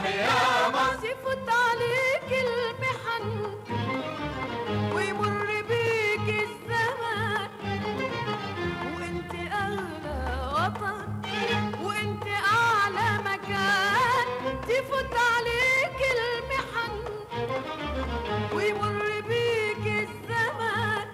تحيا مصر تفوت عليك المحن ويمر بيك الزمان وانت اغلى وطن وانت اعلى مكان تفوت عليك المحن ويمر بيك الزمان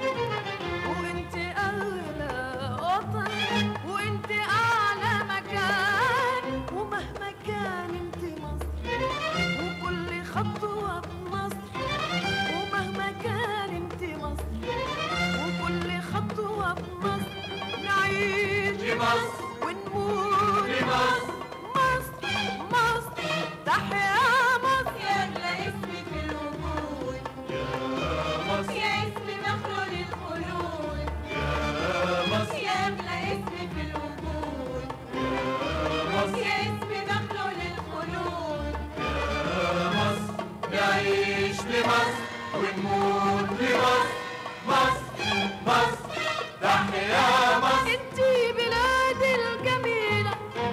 وانت اغلى وطن وانت اعلى مكان ومهما كان انت مصر وكل خطوه بمصر ومهما كان انت مصر وكل خطوه بمصر نعيش لمصر ونموت لمصر مصر مصر تحيا مصر يا أغلى اسم في الوجود مصر يا اسم مخلول الخلود يا مصر يا أغلى اسم في الوجود مصر يا اسم مخلول الخلود يا مصر نعيش لمصر ونموت لمصر مصر مصر تحيا مصر انتي بلادي الجميلة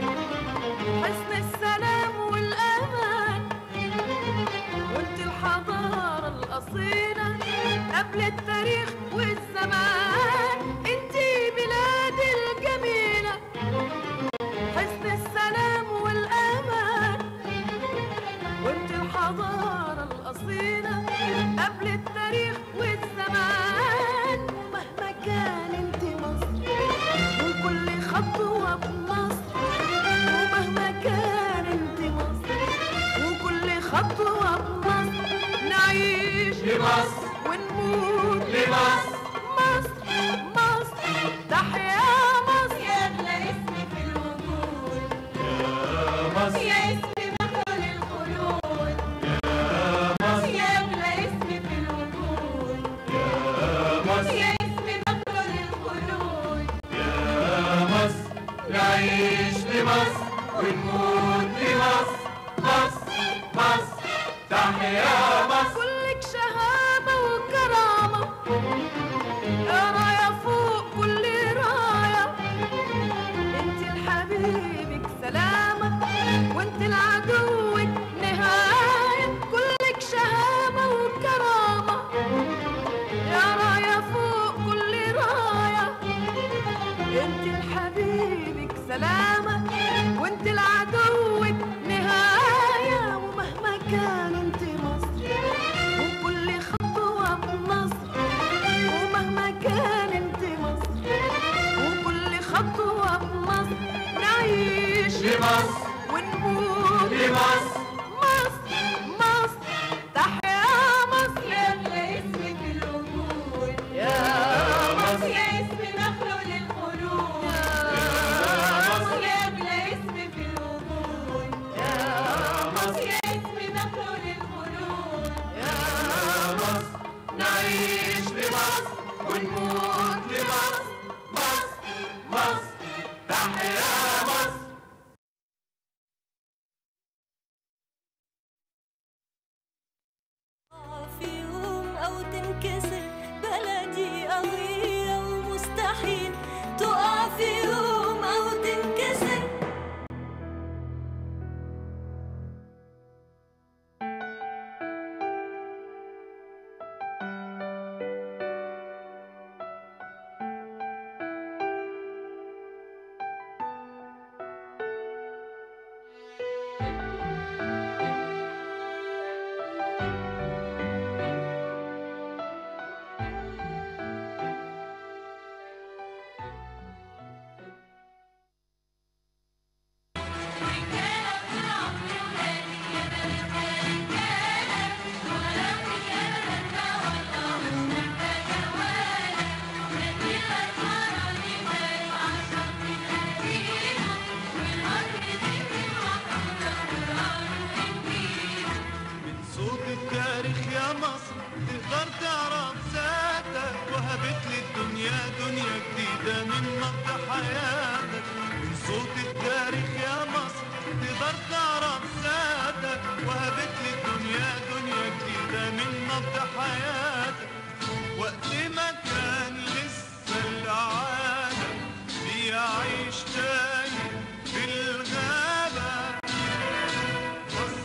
حسن السلام والأمان وانت الحضارة الأصيلة قبل التاريخ والزمان انتي بلادي الجميلة حسن السلام والأمان وانت الحضارة الأصيلة قبل التاريخ والزمان ومهما كان انت مصر وكل خطوة بمصر ومهما كان انت مصر وكل خطوة بمصر نعيش لمصر ونموت لمصر مصر مصر تحيا مصر يا أغلى اسم في الوجود يا مصر يا اسم مخلول الخلود يا مصر يا أغلى اسم في الوجود يا مصر يا اسم مخلول الخلود يا مصر نعيش لمصر ونموت لمصر مصر مصر تحيا مصر كلك شهامة وكرامة راية فوق كل راية انت لحبيبك سلامة وانت لعدوك نهاية كلك شهامة وكرامة يا راية فوق كل راية انت لحبيبك سلامة وانت لعدوك نهاية ومهما كان انت مصر وكل خطوة بمصر ومهما كان انت مصر وكل خطوة بمصر نعيش لمصر ونموت لمصر مصر مصر تحيا مصر يا أغلى اسم في الوجود يا مصر يا اسم مخلول الخلود يا مصر يا أغلى اسم في الوجود يا مصر يا اسم مخلول الخلود يا مصر نعيش لمصر ونموت لمصر مصر مصر تحيا مصر في يوم أو تنكسر بلدي قوية ومستحيل تقع في يوم أو تنكسر من صوت التاريخ يا مصر تقدر تعرف ذاتك وهبت للدنيا دنيا جديدة من نبض حياتك من صوت التاريخ يا مصر تقدر تعرف ذاتك وهبت للدنيا دنيا جديدة من نبض حياتك وقت ما كان لسه العالم بيعيش تاني في الغابة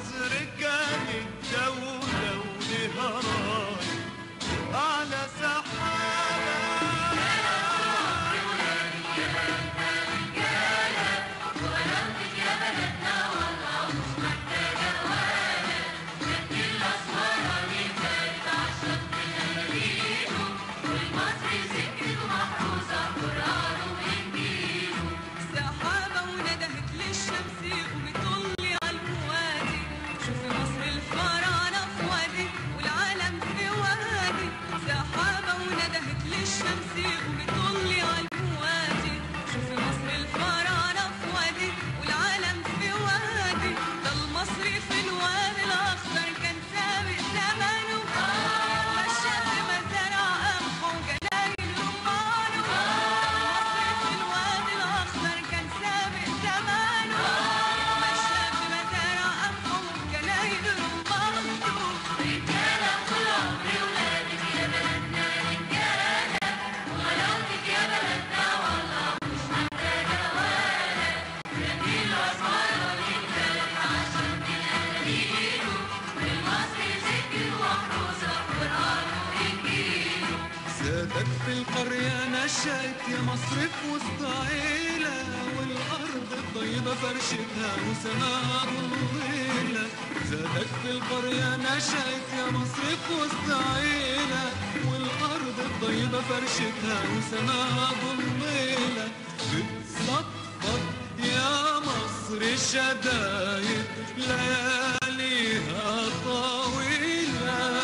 زادك في القرية نشأت يا مصر في وسط عيلة والأرض الطيبة فرشتها وسماها ضليلة زادك في القرية نشأت يا مصر في وسط عيلة والأرض الطيبة فرشتها وسماها ضليلة بتصفط يا مصر شدايد لياليها طويلة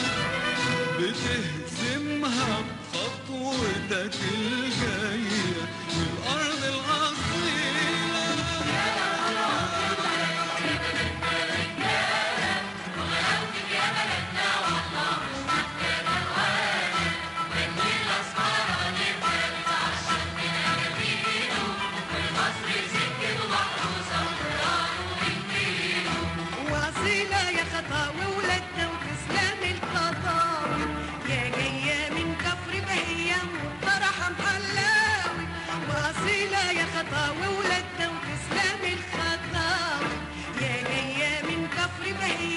بتهزمها بخطوتك الجاية للأرض الأصيلة وأصيلة يا خطاوي ولادنا وتسلم الخطاوي يا جاية من كفر بهية وطرحة محلاوي وأصيلة يا خطاوي ولادنا وتسلم الخطاوي يا جاية من كفر بهية